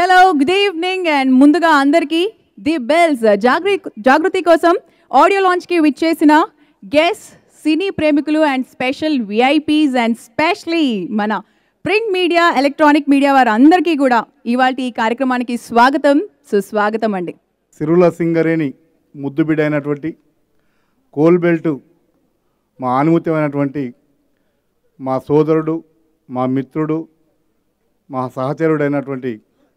hello good evening and ముందుగా అందరికీ the bells జాగృ జాగృతి కోసం ఆడియో లాంచ్కి విచ్చేసిన గెస్ సినీ ప్రేమికులు and special VIPs and specially మన ప్రింట్ మీడియా ఎలక్ట్రానిక్ మీడియా వారందరికీ కూడా ఇవాళ ఈ కార్యక్రమానికి స్వాగతం సుస్వాగతం అండి సిరుల సింగరేణి ముద్దు బిడ్డైనటువంటి కోల్ బెల్ట్ మా ఆనుమత్యమైనటువంటి మా సోదరుడు మా మిత్రుడు మా సహచరుడైనటువంటి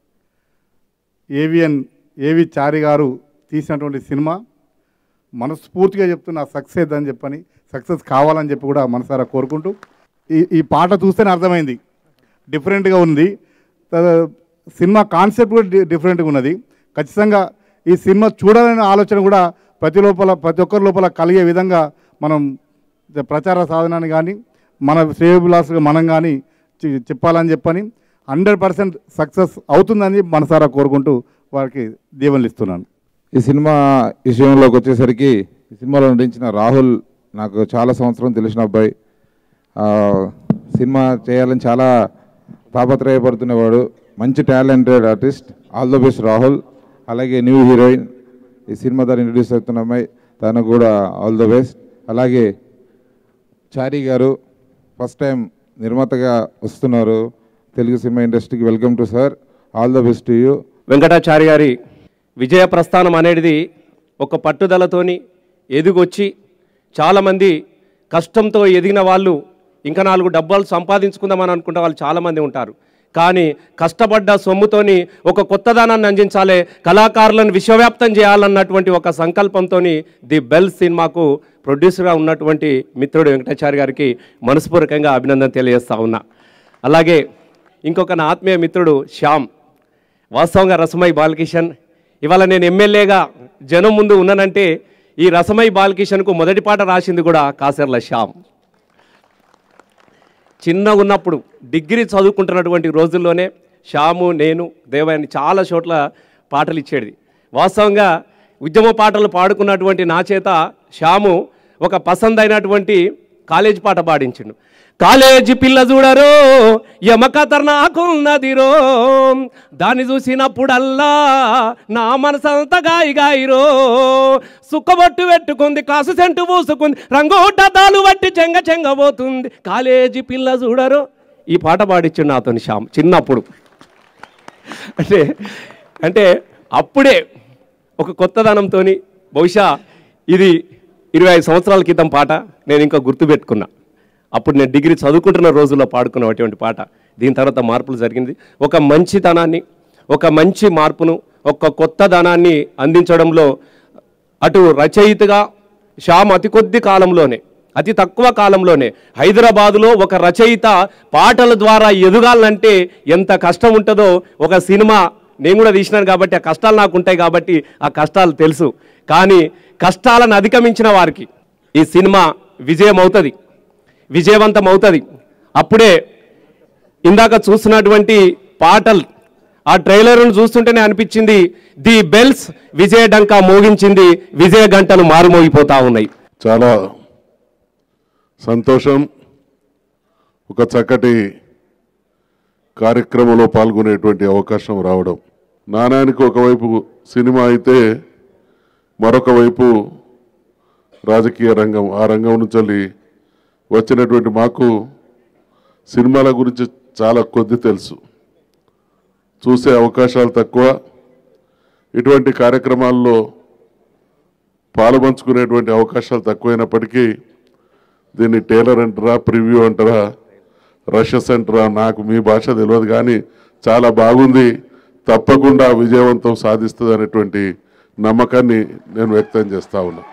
ఏవిఎన్ ఏవి చారి గారు తీసినటువంటి సినిమా మనస్ఫూర్తిగా చెప్తున్నా సక్సెస్ అని చెప్పని సక్సెస్ కావాలని చెప్పి కూడా మనసారా కోరుకుంటూ ఈ ఈ పాట చూస్తేనే అర్థమైంది డిఫరెంట్గా ఉంది త- సినిమా కాన్సెప్ట్ కూడా డి- డిఫరెంట్గా ఉన్నది ఖచ్చితంగా ఈ సినిమా చూడాలనే ఆలోచన కూడా ప్రతి లోపల ప్రతి ఒక్కరి లోపల కలిగే విధంగా మనం ద- ప్రచార సాధనాన్ని కానీ మన శ్రేయబులాసుగా మనం కానీ చి- చెప్పాలని చెప్పని హండ్రెడ్ పర్సెంట్ సక్సెస్ అవుతుందని మనసారా కోరుకుంటూ వారికి దీవెనలు ఇస్తున్నాను ఈ సినిమా విషయంలోకి వచ్చేసరికి ఈ సినిమాలో నటించిన రాహుల్ నాకు చాలా సంవత్సరం తెలిసిన అబ్బాయి ఆ, సినిమా చేయాలని చాలా తాపత్రయపడుతున్నవాడు మంచి talented artist all the best Rahul అలాగే న్యూ హీరోయిన్ ఈ సినిమా ద్వారా ఇంట్రడ్యూస్ అవుతున్న అమ్మాయి తనకు కూడా ఆల్ ద బెస్ట్ అలాగే చారీ గారు ఫస్ట్ టైం నిర్మాతగా వస్తున్నారు తెలుగు సినిమా ఇండస్ట్రీకి welcome to sir all the best to you Venkatachari గారి విజయ ప్రస్థానం అనేది ఒక పట్టుదలతోని ఎదిగొచ్చి చాలామంది కష్టంతో ఎదిగిన వాళ్ళు ఇంకా నాలుగు డబ్బాలు సంపాదించుకుందామని అనుకుంటే వాళ్ళు చాలామంది ఉంటారు కానీ కష్టపడ్డ సొమ్ముతోని ఒక కొత్తదానాన్ని అందించాలి కళాకారులను విశ్వవ్యాప్తం చేయాలన్నటువంటి ఒక సంకల్పంతో ది బెల్ సినిమాకు ప్రొడ్యూసర్గా ఉన్నటువంటి మిత్రుడు వెంకటాచారి గారికి మనస్పూర్వకంగా అభినందన తెలియజేస్తా ఉన్నా అలాగే ఇంకొక నా ఆత్మీయ మిత్రుడు శ్యామ్ వాస్తవంగా రసమై బాలకిషన్ ఇవాళ నేను ఎమ్మెల్యేగా జనం ముందు ఉన్నానంటే ఈ రసమై బాలకిషన్కు మొదటి పాట రాసింది కూడా కాసర్ల శ్యామ్ చిన్నగా ఉన్నప్పుడు డిగ్రీ చదువుకుంటున్నటువంటి రోజుల్లోనే శ్యాము నేను దేవయాని చాలా చోట్ల పాటలు ఇచ్చేది వాస్తవంగా ఉద్యమ పాటలు పాడుకున్నటువంటి నా చేత శ్యాము ఒక పసంద్ అయినటువంటి కాలేజ్ పాట పాడించిండు కాలేజీ పిల్ల చూడరో యమకతర్ నాకున్నదిరో దాన్ని చూసినప్పుడల్లా నా మనసంతా గాయి గాయిరో సుక్కబొట్టు పెట్టుకుంది కాసు సెంటు పూసుకుంది రంగోటదాలు బట్టి చెంగ చెంగబోతుంది కాలేజీ పిల్ల చూడరో ఈ పాట పాడించిండు నాతో శ్యామ్ చిన్నప్పుడు అంటే అంటే అప్పుడే ఒక కొత్తదనంతో బహుశా ఇది ఇరవై ఐదు సంవత్సరాల క్రితం పాట నేను ఇంకా గుర్తుపెట్టుకున్నా అప్పుడు నేను డిగ్రీ చదువుకుంటున్న రోజుల్లో పాడుకున్నటువంటి పాట దీని తర్వాత మార్పులు జరిగింది ఒక మంచితనాన్ని ఒక మంచి మార్పును ఒక కొత్తదనాన్ని అందించడంలో అటు రచయితగా శ్యామ్ అతి కొద్ది కాలంలోనే అతి తక్కువ కాలంలోనే హైదరాబాదులో ఒక రచయిత పాటల ద్వారా ఎదగాలంటే ఎంత కష్టం ఉంటుందో ఒక సినిమా నేను కూడా తీసినాను కాబట్టి ఆ కష్టాలు నాకు ఉంటాయి కాబట్టి ఆ కష్టాలు తెలుసు కానీ కష్టాలను అధిగమించిన వారికి ఈ సినిమా విజయం అవుతుంది విజయవంతం అవుతుంది అప్పుడే ఇందాక చూస్తున్నటువంటి పాటలు ఆ ట్రైలర్ను చూస్తుంటేనే అనిపించింది ది బెల్స్ విజయ డంకా మోగించింది విజయ గంటలు మారుమోగిపోతా ఉన్నాయి చాలా సంతోషం ఒక చక్కటి కార్యక్రమంలో పాల్గొనేటువంటి అవకాశం రావడం నాణానికి ఒకవైపు సినిమా అయితే మరొక వైపు రాజకీయ రంగం ఆ రంగం నుంచి వచ్చినటువంటి మాకు సినిమాల గురించి చాలా కొద్ది తెలుసు చూసే అవకాశాలు తక్కువ ఇటువంటి కార్యక్రమాల్లో పాలుపంచుకునేటువంటి అవకాశాలు తక్కువైనప్పటికీ దీన్ని టేలర్ అంటారా ప్రివ్యూ అంటారా రషస్ అంటారా నాకు మీ భాష తెలియదు కానీ చాలా బాగుంది తప్పకుండా విజయవంతం సాధిస్తుంది అనేటువంటి నమ్మకాన్ని నేను వ్యక్తం చేస్తా ఉన్నా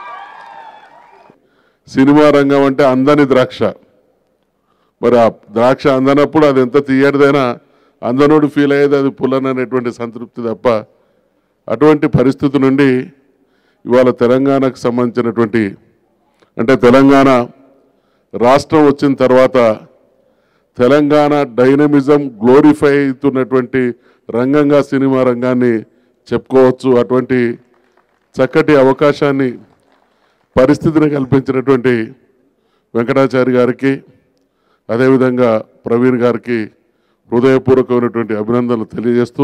సినిమా రంగం అంటే అందని ద్రాక్ష మరి ఆ ద్రాక్ష అందనప్పుడు అది ఎంత తీయటిదైనా అందనోడు ఫీల్ అయ్యేది అది పుల్లననేటువంటి సంతృప్తి తప్ప అటువంటి పరిస్థితి నుండి ఇవాళ తెలంగాణకు సంబంధించినటువంటి అంటే తెలంగాణ రాష్ట్రం వచ్చిన తర్వాత తెలంగాణ డైనమిజం గ్లోరిఫై అవుతున్నటువంటి రంగంగా సినిమా రంగాన్ని చెప్పుకోవచ్చు అటువంటి చక్కటి అవకాశాన్ని పరిస్థితిని కల్పించినటువంటి వెంకటాచారి గారికి అదేవిధంగా ప్రవీణ్ గారికి హృదయపూర్వకమైనటువంటి అభినందనలు తెలియజేస్తూ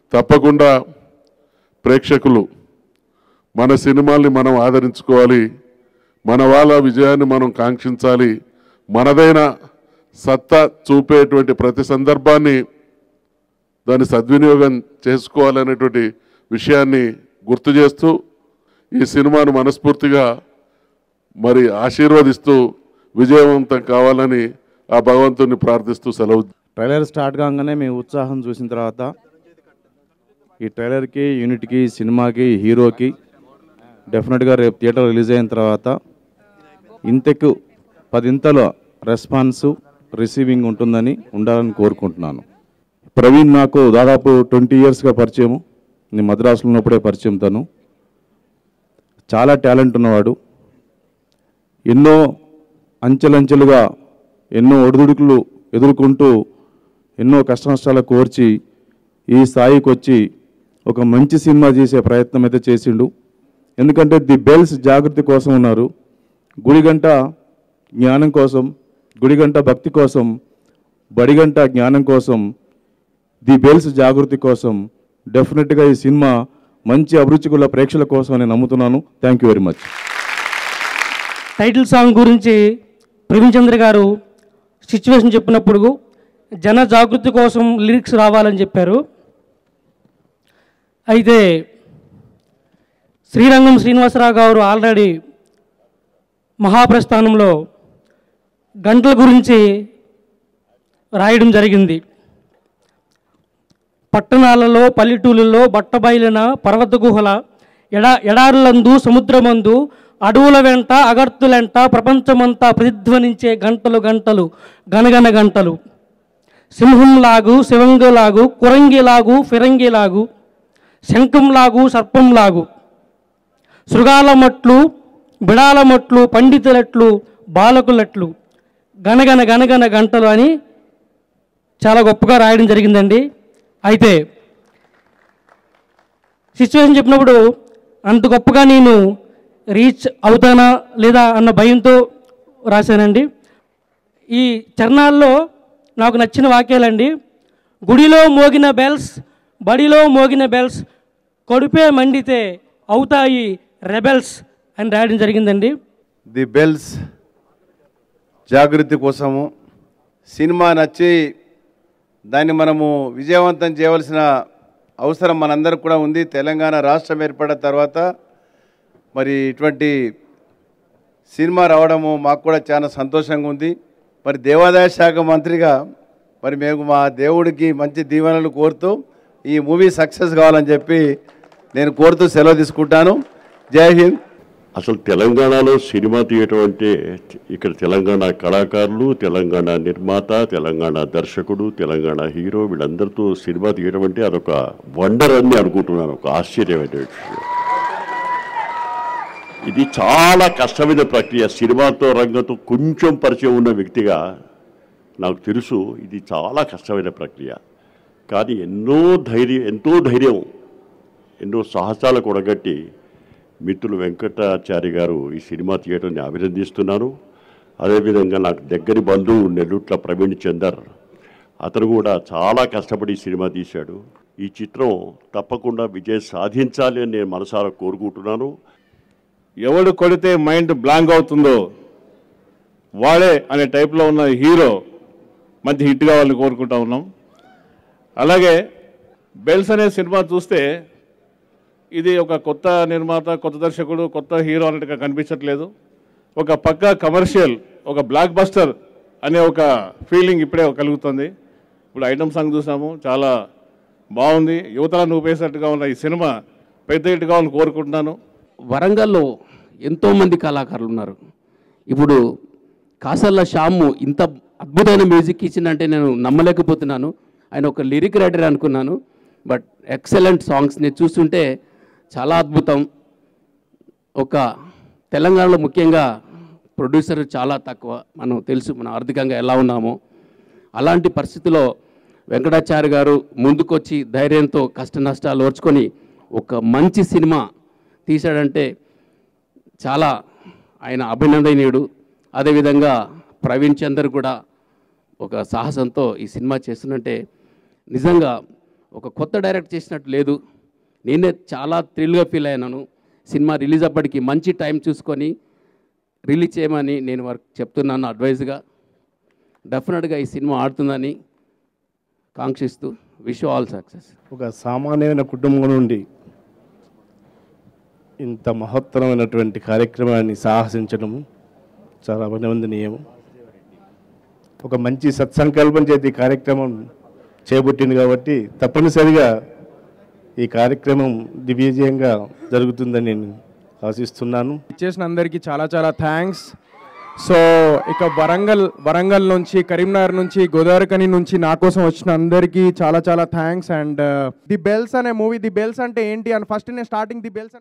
తప్పకుండా ప్రేక్షకులు మన సినిమాల్ని మనం ఆదరించుకోవాలి మన వాళ్ళ విజయాన్ని మనం కాంక్షించాలి మనదైన సత్తా చూపేటువంటి ప్రతి సందర్భాన్ని దాన్ని సద్వినియోగం చేసుకోవాలనేటువంటి విషయాన్ని గుర్తు చేస్తూ ఈ సినిమాను మనస్ఫూర్తిగా మరి ఆశీర్వదిస్తూ విజయవంతం కావాలని ఆ భగవంతుని ప్రార్థిస్తూ సెలవు ట్రైలర్ స్టార్ట్ కాగానే మీ ఉత్సాహం చూసిన తర్వాత ఈ ట్రైలర్కి యూనిట్కి సినిమాకి హీరోకి డెఫినెట్గా రేపు థియేటర్ రిలీజ్ అయిన తర్వాత ఇంతకు పదింతల రెస్పాన్స్ రిసీవింగ్ ఉంటుందని ఉండాలని కోరుకుంటున్నాను ప్రవీణ్ నాకు దాదాపు ట్వంటీ ఇయర్స్గా పరిచయం నేను మద్రాసులో ఉన్నప్పుడే పరిచయం తను చాలా టాలెంట్ ఉన్నవాడు ఎన్నో అంచెలంచెలుగా ఎన్నో ఒడిదుడుకులు ఎదుర్కొంటూ ఎన్నో కష్టనష్టాలు కోర్చి ఈ స్థాయికి వచ్చి ఒక మంచి సినిమా చేసే ప్రయత్నం అయితే చేసిండు ఎందుకంటే ది బెల్స్ జాగృతి కోసం ఉన్నారు గుడిగంట జ్ఞానం కోసం గుడిగంట భక్తి కోసం బడిగంట జ్ఞానం కోసం ది బెల్స్ జాగృతి కోసం డెఫినెట్గా ఈ సినిమా మంచి అభిరుచికుల ప్రేక్షకుల కోసం నేను నమ్ముతున్నాను thank you very much title song గురించి ప్రవీణ్ చంద్ర గారు సిచ్యువేషన్ చెప్పినప్పుడు జన జాగృతి కోసం లిరిక్స్ రావాలని చెప్పారు అయితే శ్రీరంగం శ్రీనివాసరావు గారు ఆల్రెడీ మహాప్రస్థానంలో గంటల గురించి రాయడం జరిగింది పట్టణాలలో పల్లెటూళ్ళలో బట్టబయలిన పర్వత గుహల ఎడా ఎడారులందు సముద్రమందు అడవుల వెంట అగర్తులెంట ప్రపంచమంతా ప్రతిధ్వనించే గంటలు గంటలు గనగన గంటలు సింహంలాగు శివంగిలాగు కురంగిలాగు ఫిరంగిలాగు శంఖంలాగు సర్పంలాగు శృగాల మట్లు బిడాల మట్లు పండితులట్లు బాలకులట్లు గనగన గనగన గంటలు అని చాలా గొప్పగా రాయడం జరిగిందండి అయితే సిచ్యువేషన్ చెప్పినప్పుడు అంత గొప్పగా నేను రీచ్ అవుతానా లేదా అన్న భయంతో రాశానండి ఈ చరణాల్లో నాకు నచ్చిన వాక్యాలండి గుడిలో మోగిన బెల్స్ బడిలో మోగిన బెల్స్ కడుపే మండితే అవుతాయి రెబెల్స్ అని రాయడం జరిగిందండి ది బెల్స్ జాగృతి కోసము సినిమా నచ్చి దాన్ని మనము విజయవంతం చేయవలసిన అవసరం మనందరికి కూడా ఉంది తెలంగాణ రాష్ట్రం ఏర్పడిన తర్వాత మరి ఇటువంటి సినిమా రావడము మాకు కూడా చాలా సంతోషంగా ఉంది మరి దేవాదాయ శాఖ మంత్రిగా మరి మేము మా దేవుడికి మంచి దీవెనలు కోరుతూ ఈ మూవీ సక్సెస్ కావాలని చెప్పి నేను కోరుతూ సెలవు తీసుకుంటాను జై హింద్ అసలు తెలంగాణలో సినిమా తీయటం అంటే ఇక్కడ తెలంగాణ కళాకారులు తెలంగాణ నిర్మాత తెలంగాణ దర్శకుడు తెలంగాణ హీరో వీళ్ళందరితో సినిమా తీయడం అంటే అదొక వండర్ అని అనుకుంటున్నాను ఒక ఆశ్చర్యమైన విషయం ఇది చాలా కష్టమైన ప్రక్రియ సినిమాతో రంగంతో కొంచెం పరిచయం ఉన్న వ్యక్తిగా నాకు తెలుసు ఇది చాలా కష్టమైన ప్రక్రియ కానీ ఎన్నో ధైర్యం ఎంతో ధైర్యం ఎన్నో సాహసాలకు ఒడగట్టి మిత్రులు వెంకటాచారి గారు ఈ సినిమా థియేటర్ని అభినందిస్తున్నాను అదేవిధంగా నాకు దగ్గరి బంధువు నెల్లుట్ల ప్రవీణ్ చందర్ అతను కూడా చాలా కష్టపడి ఈ సినిమా తీశాడు ఈ చిత్రం తప్పకుండా విజయం సాధించాలి అని నేను మనసారా కోరుకుంటున్నాను ఎవడు కొడితే మైండ్ బ్లాంక్ అవుతుందో వాడే అనే టైప్లో ఉన్న హీరో మంచి హిట్ కావాలని కోరుకుంటా ఉన్నాం అలాగే బెల్స్ అనే సినిమా చూస్తే ఇది ఒక కొత్త నిర్మాత కొత్త దర్శకుడు కొత్త హీరో అన్నట్టుగా కనిపించట్లేదు ఒక పక్క కమర్షియల్ ఒక బ్లాక్ బస్టర్ అనే ఒక ఫీలింగ్ ఇప్పుడే కలుగుతుంది ఇప్పుడు ఐటమ్ సాంగ్ చూసాము చాలా బాగుంది యువతలను ఊపేసినట్టుగా ఉన్న ఈ సినిమా పెద్ద హిట్ కావాలని కోరుకుంటున్నాను వరంగల్లో ఎంతోమంది కళాకారులు ఉన్నారు ఇప్పుడు కాసర్ల శ్యాము ఇంత అద్భుతమైన మ్యూజిక్ ఇచ్చిందంటే నేను నమ్మలేకపోతున్నాను ఆయన ఒక లిరిక్ రైటర్ అనుకున్నాను బట్ ఎక్సలెంట్ సాంగ్స్ని చూస్తుంటే చాలా అద్భుతం ఒక తెలంగాణలో ముఖ్యంగా ప్రొడ్యూసర్ చాలా తక్కువ మనం తెలుసు మనం ఆర్థికంగా ఎలా ఉన్నామో అలాంటి పరిస్థితిలో వెంకటాచార్య గారు ముందుకొచ్చి ధైర్యంతో కష్ట నష్టాలు ఓర్చుకొని ఒక మంచి సినిమా తీశాడంటే చాలా ఆయన అభినందనీయుడు అదేవిధంగా ప్రవీణ్ చందర్ కూడా ఒక సాహసంతో ఈ సినిమా చేస్తున్నట్టే నిజంగా ఒక కొత్త డైరెక్ట్ చేసినట్టు లేదు నేనే చాలా థ్రిల్గా ఫీల్ అయినాను సినిమా రిలీజ్ అప్పటికి మంచి టైం చూసుకొని రిలీజ్ చేయమని నేను వారికి చెప్తున్నాను అడ్వైజ్గా డెఫినెట్గా ఈ సినిమా ఆడుతుందని కాంక్షిస్తూ విష్ ఆల్ సక్సెస్ ఒక సామాన్యమైన కుటుంబం నుండి ఇంత మహత్తరమైనటువంటి కార్యక్రమాన్ని సాహసించడం చాలా అభినందనీయం ఒక మంచి సత్సంకల్పం చేతి ఈ కార్యక్రమం చేపట్టింది కాబట్టి తప్పనిసరిగా ఈ కార్యక్రమం దిగ్విజయంగా జరుగుతుందని నేను ఆశిస్తున్నాను ఇచ్చేసిన అందరికీ చాలా చాలా థ్యాంక్స్ సో ఇక వరంగల్ వరంగల్ నుంచి కరీంనగర్ నుంచి గోదావరికని నుంచి నా కోసం వచ్చిన అందరికీ చాలా చాలా థ్యాంక్స్ అండ్ ది బెల్స్ అనే మూవీ ది బెల్స్ అంటే ఏంటి అని ఫస్ట్ నేను స్టార్టింగ్ ది బెల్స్